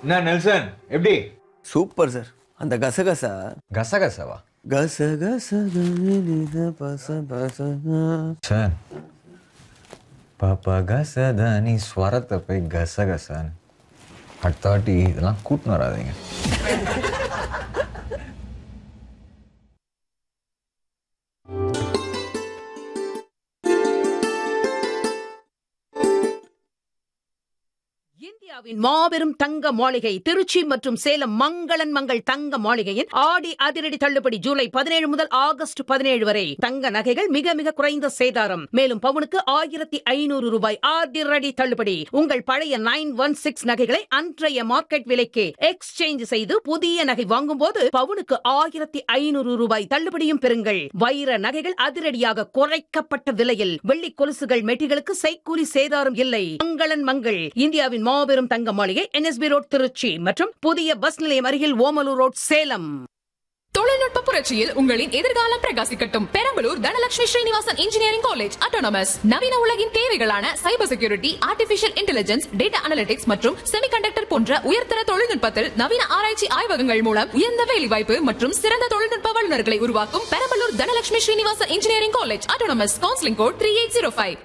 என்ன நெல்சன் எப்படி super sir அந்த கசகசா கசகசவா கசகச கனித பச பச சார் பாப்பா கசதானி ஸ்வரத்தை போய் கசகசான்னு அடுத்த வாட்டி இதெல்லாம் கூட்டின்னு வராதீங்க இந்தியாவின் மாபெரும் தங்க மாளிகை திருச்சி மற்றும் சேலம் மங்களன் மங்கள் தங்க மாளிகையின் ஆடி அதிரடி தள்ளுபடி ஜூலை பதினேழு முதல் ஆகஸ்ட் பதினேழு வரை தங்க நகைகள் மிக மிக குறைந்த சேதாரம் மேலும் பவுனுக்கு ஆயிரத்தி ஐநூறு ரூபாய் அதிரடி தள்ளுபடி உங்கள் பழைய நைன் ஒன் சிக்ஸ் நகைகளை அன்றைய மார்க்கெட் விலைக்கு எக்ஸ்சேஞ்ச் செய்து புதிய நகை வாங்கும் போது பவுனுக்கு ஆயிரத்தி ஐநூறு ரூபாய் தள்ளுபடியும் பெறுங்கள் வைர நகைகள் அதிரடியாக குறைக்கப்பட்ட விலையில் வெள்ளி கொலுசுகள் மெட்டிகளுக்கு செய்கூலி சேதாரம் இல்லை மங்களன் மங்கள் இந்தியாவின் மாபெரும் தங்க மாளிகை என்எஸ்பி ரோட் திருச்சி மற்றும் புதிய பஸ் நிலையம் அருகில் ஓமலூர் ரோட் சேலம் தொழில்நுட்ப புரட்சியில் உங்களின் எதிர்காலம் பிரகாசிக்கட்டும் Perambalur Dhanalakshmi Srinivasan engineering college autonomous நவீன உலகின் தேவைகளான cyber security artificial intelligence data analytics மற்றும் செமிகண்டக்டர் போன்ற உயர்தர தொழில்நுட்பத்தில் நவீன ஆராய்ச்சி ஆய்வகங்கள் மூலம் உயர்ந்த வேலைவாய்ப்பு மற்றும் சிறந்த தொழில்நுட்ப வல்லுநர்களை உருவாக்கும் Perambalur Dhanalakshmi Srinivasan engineering college autonomous counselling code three eight zero five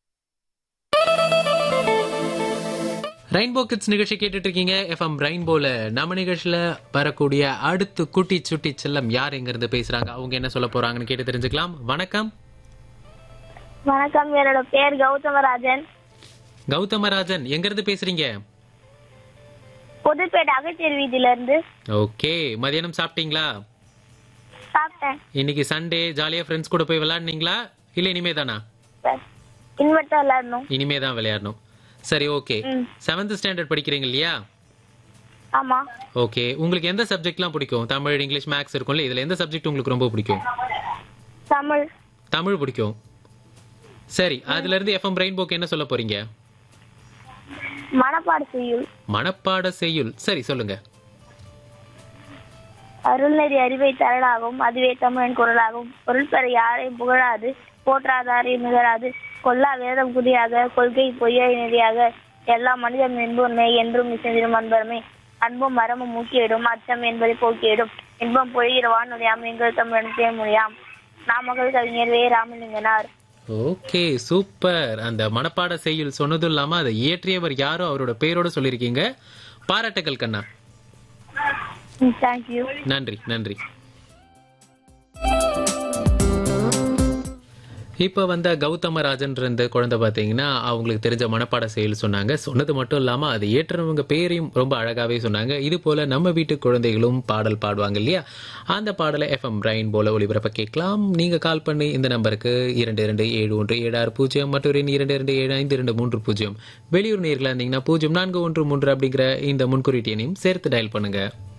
rainbow kids நிகழ்ச்சி கேட்டுட்டு இருக்கீங்க எஃப்எம் ரெயின்போல நம்ம நிகழ்ச்சியில வரக்கூடிய அடுத்து குட்டி சுட்டி செல்லம் யார் எங்க இருந்து பேசுறாங்க அவங்க என்ன சொல்ல போறாங்கன்னு கேட்டு தெரிஞ்சுக்கலாம் வணக்கம் வணக்கம் என்னோட பேர் கௌதமராஜன் கௌதமராஜன் எங்க இருந்து பேசுறீங்க புதுப்பேட்டை அகச்சேரி வீதியில இருந்து ஓகே மதியானம் சாப்பிட்டீங்களா சாப்பிட்டேன் இன்னைக்கு சண்டே ஜாலியா ஃப்ரெண்ட்ஸ் கூட போய் விளையாடுனீங்களா இல்ல இனிமே தானா சார் இன்வெர்ட் தான் விளையாடணும் இனிமே தான் விளையாடணும் சரி ஓகே ம். செவன்த் ஸ்டாண்டர்ட் படிக்கிறீங்க இல்லையா ஆமா ஓகே உங்களுக்கு எந்த சப்ஜெக்ட்லாம் பிடிக்கும் தமிழ் இங்கிலீஷ் மேக்ஸ் இருக்கும்ல இதுல எந்த சப்ஜெக்ட் உங்களுக்கு ரொம்ப பிடிக்கும் தமிழ் தமிழ் பிடிக்கும் சரி அதுல இருந்து எஃப்எம் ரெயின்போக்கு என்ன சொல்ல போறீங்க மனப்பாடு செய்யுள் மனப்பாட செய்யுள் சரி சொல்லுங்க அருள்நெறி அறிவை தரலாகும் அதுவே தமிழன் குரலாகும் பொருள் பெற யாரையும் புகழாது போற்றாதாரையும் நிகழாது கொல்லா வேதம் குதியாக கொள்கை பொய்யை நெறியாக எல்லா மனிதன் என்புமே என்றும் இசைந்திடும் அன்பரமே அன்பும் மரமும் மூக்கியிடும் அச்சம் என்பதை போக்கியிடும் இன்பம் பொழிகிற வானுடையாம் எங்கள் தமிழன் தேமுடியாம் நாமகள் கவிஞர் வே ராமலிங்கனார் ஓகே சூப்பர் அந்த மனப்பாட செய்யுள் சொன்னதும் இல்லாம அதை இயற்றியவர் யாரோ அவரோட பேரோட சொல்லியிருக்கீங்க பாராட்டுகள் கண்ணா தேங்க்யூ நன்றி நன்றி இப்போ வந்த கௌதமராஜன் இருந்த குழந்தை பார்த்தீங்கன்னா அவங்களுக்கு தெரிஞ்ச மனப்பாட செயல் சொன்னாங்க சொன்னது மட்டும் இல்லாம அதை ஏற்றுறவங்க பேரையும் ரொம்ப அழகாவே சொன்னாங்க இது போல நம்ம வீட்டு குழந்தைகளும் பாடல் பாடுவாங்க இல்லையா அந்த பாடலை எஃப்எம் பிரைன் போல ஒளிபரப்ப கேட்கலாம் நீங்க கால் பண்ணி இந்த நம்பருக்கு இரண்டு இரண்டு ஏழு ஒன்று ஏழு ஆறு பூஜ்ஜியம் மற்றும் இரண்டு இரண்டு ஏழு ஐந்து இரண்டு மூன்று பூஜ்ஜியம் வெளியூர் நேர்களா இருந்தீங்கன்னா பூஜ்ஜியம் நான்கு ஒன்று மூன்று அப்படிங்கிற இந்த முன்குறியீட்டு எண்ணையும் சேர்த்து டயல் பண்ணுங்க